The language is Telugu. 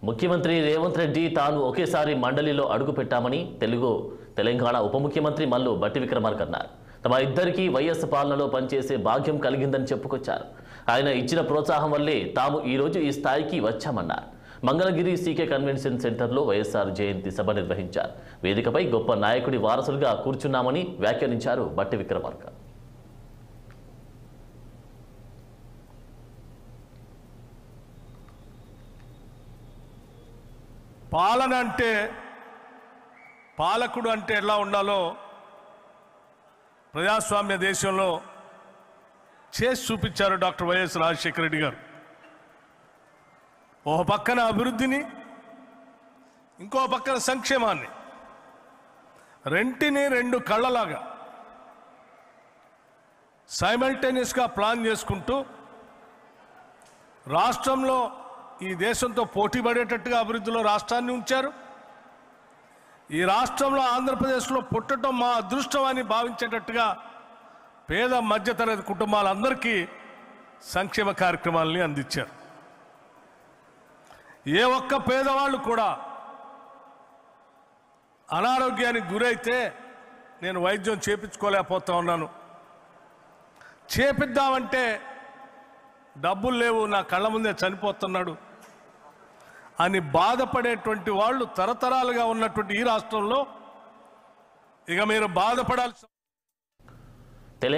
ముఖ్యమంత్రి రేవంత్ రెడ్డి తాను ఒకేసారి మండలిలో అడుగుపెట్టామని తెలుగు తెలంగాణ ఉప ముఖ్యమంత్రి మల్లు బట్టి విక్రమార్క అన్నారు తమ ఇద్దరికీ వైఎస్ పాలనలో పనిచేసే భాగ్యం కలిగిందని చెప్పుకొచ్చారు ఆయన ఇచ్చిన ప్రోత్సాహం వల్లే తాము ఈ రోజు ఈ స్థాయికి వచ్చామన్నారు మంగళగిరి సీకే కన్వెన్షన్ సెంటర్లో వైఎస్ఆర్ జయంతి సభ నిర్వహించారు వేదికపై గొప్ప నాయకుడి వారసులుగా కూర్చున్నామని వ్యాఖ్యానించారు బట్టి విక్రమార్క పాలన అంటే పాలకుడు అంటే ఎలా ఉండాలో ప్రజాస్వామ్య దేశంలో చేసి చూపించారు డాక్టర్ వైఎస్ రాజశేఖర రెడ్డి గారు ఒక పక్కన అభివృద్ధిని ఇంకో పక్కన సంక్షేమాన్ని రెంటిని రెండు కళ్ళలాగా సైమల్టేనియస్గా ప్లాన్ చేసుకుంటూ రాష్ట్రంలో ఈ దేశంతో పోటీ పడేటట్టుగా అభివృద్ధిలో రాష్ట్రాన్ని ఉంచారు ఈ రాష్ట్రంలో ఆంధ్రప్రదేశ్లో పుట్టడం మా అదృష్టం అని భావించేటట్టుగా పేద మధ్యతరగతి కుటుంబాలందరికీ సంక్షేమ కార్యక్రమాలని అందించారు ఏ ఒక్క పేదవాళ్ళు కూడా అనారోగ్యానికి గురైతే నేను వైద్యం చేపించుకోలేకపోతా ఉన్నాను చేపిద్దామంటే డబ్బులు లేవు నా కళ్ళ ముందే చనిపోతున్నాడు అని బాధపడేటువంటి వాళ్ళు తరతరాలుగా ఉన్నటువంటి ఈ రాష్ట్రంలో ఇక మీరు బాధపడాల్సి